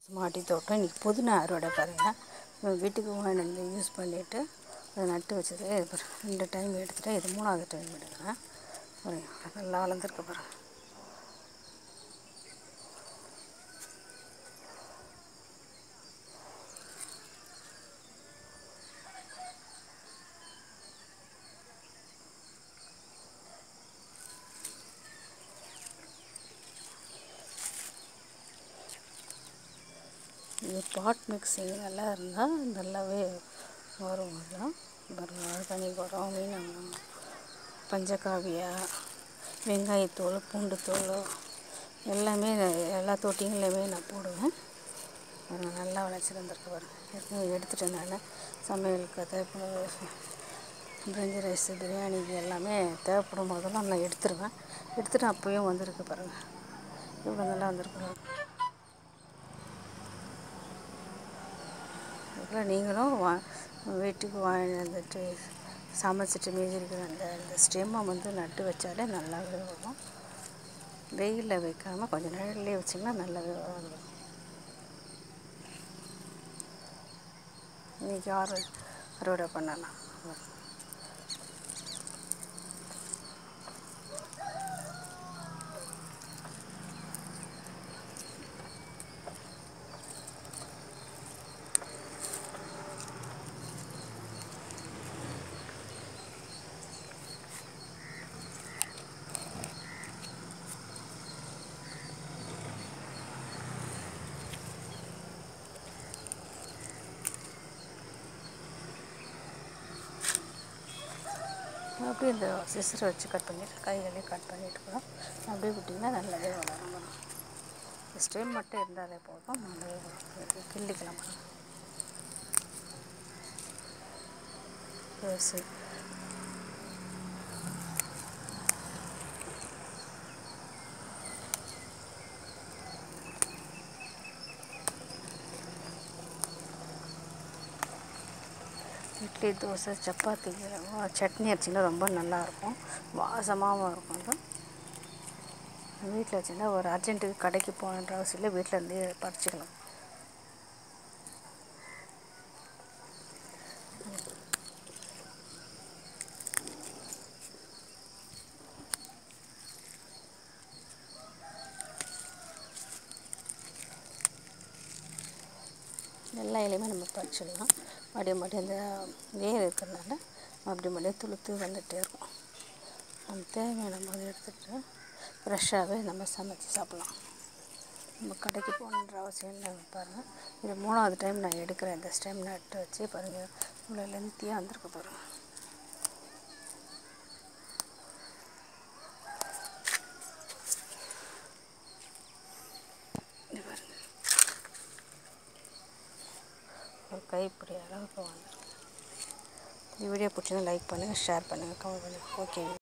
மாடி தோட்டம் இன்றைக்கி புதினா அறுவடை பாருங்கள் வீட்டுக்கு வாங்கிட்டு வந்து யூஸ் பண்ணிவிட்டு அதை நட்டு வச்சது பாரு ரெண்டு டைம் எடுத்துட்டேன் இது மூணாவது டைம் எடுக்கிறேன் பாருங்க நல்லா வளர்ந்துருக்கு பாருங்க இது பாட் மிக்சிங் நல்லா இருந்தால் நல்லாவே வரும் அதெல்லாம் பாருங்க ஆர்கானி உரம் மீன் பஞ்சகாவியா வெங்காயத்தூள் பூண்டுத்தூள் எல்லாமே எல்லா தொட்டிங்களையுமே நான் போடுவேன் பாருங்க நல்லா விளைச்சிருந்துருக்கு பாருங்க ஏற்கனவே எடுத்துட்டேன் நான் சமையலுக்கு தேவைப்படும் பிரிஞ்சி ரைஸ் பிரியாணிக்கு எல்லாமே தேவைப்படும் போதெல்லாம் நான் எடுத்துருவேன் எடுத்துட்டு அப்பயும் வந்திருக்கு பாருங்கள் இவ்வளோ நல்லா வந்திருக்கு அதுக்குள்ள நீங்களும் வா வீட்டுக்கு வாங்கி வந்துட்டு சமைச்சிட்டு மீதி இருக்கிற அந்த அந்த ஸ்டெம்மை வந்து நட்டு வச்சாலே நல்லாவே வரும் வெயிலில் வைக்காமல் கொஞ்சம் நிழல்லே வச்சிங்கன்னா நல்லாவே வரும் இன்றைக்கி அறு அறுவடை பண்ணலாம் அப்படியே இந்த சிசரை வச்சு கட் பண்ணிட்டு கையிலே கட் பண்ணிட்டு கூட அப்படியே விட்டிங்கன்னா நல்லாவே வளரும் ஸ்டெம் மட்டும் இருந்தாலே போதும் நல்லாவே வளரும் கிள்ளிக்கலாம் சரி இட்லி தோசை சப்பாத்திக்கு சட்னி அரைச்சிங்கன்னா ரொம்ப நல்லாயிருக்கும் வாசமாகவும் இருக்கும் அது வீட்டில் வச்சுருந்தா ஒரு அர்ஜென்ட்டுக்கு கடைக்கு போகணுன்ற அவசியம் இல்லை வீட்டில் இருந்தே பறிச்சிக்கலாம் எல்லா இலையுமே நம்ம பறிச்சிடலாம் மறுபடியும் மறுபடியும் அந்த வேர் இருக்கிறதுனால மறுபடியும் மறுபடியும் துளுத்து வந்துகிட்டே இருக்கும் நம்ம தேவையான போது எடுத்துகிட்டு ஃப்ரெஷ்ஷாகவே நம்ம சமைச்சு சாப்பிட்லாம் நம்ம கடைக்கு போகணுன்ற அவசியம் இல்லை பாருங்கள் இது மூணாவது டைம் நான் எடுக்கிறேன் இந்த ஸ்டெம் நட்டு வச்சு பாருங்கள் இவ்வளோ லென்த்தியாக வந்திருக்கு பாருங்கள் இது பாருங்க ஒரு கைப்பிடி அளவுக்கு வந்திருக்கு இந்த வீடியோ பிடிச்சதா லைக் பண்ணுங்கள் ஷேர் பண்ணுங்கள் கமெண்ட் பண்ணுங்கள் ஓகே